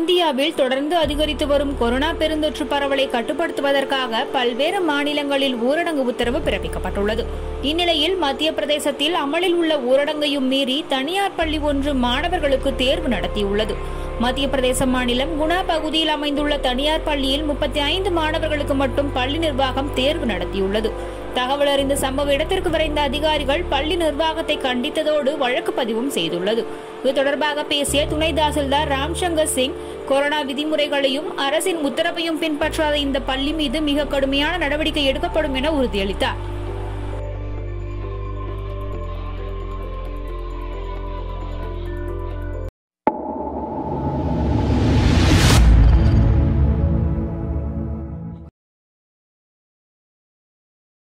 இந்தியாவில் தொடர்ந்து அதிகரித்து வரும் கொரோனா பெருந்தொற்று பரவலை கட்டுப்படுத்துவதற்காக பல்வேறு மாநிலங்களில் ஊரடங்கு உத்தரவு பிறப்பிக்கப்பட்டுள்ளது இந்நிலையில் மத்திய பிரதேசத்தில் அமலில் உள்ள ஊரடங்கையும் மீறி தனியார் பள்ளி ஒன்று மாணவர்களுக்கு தேர்வு நடத்தியுள்ளது மத்திய பிரதேச மாநிலம் குணா பகுதியில் அமைந்துள்ள தனியார் பள்ளியில் முப்பத்தி ஐந்து மாணவர்களுக்கு மட்டும் பள்ளி நிர்வாகம் தேர்வு நடத்தியுள்ளது தகவல் அறிந்த சம்பவ இடத்திற்கு விரைந்த அதிகாரிகள் பள்ளி நிர்வாகத்தை கண்டித்ததோடு வழக்கு பதிவும் செய்துள்ளது இது தொடர்பாக பேசிய துணை தாசில்தார் ராம்சங்கர் சிங் கொரோனா விதிமுறைகளையும் அரசின் உத்தரவையும் பின்பற்றாத இந்த பள்ளி மீது மிக கடுமையான நடவடிக்கை எடுக்கப்படும் என உறுதியளித்தார்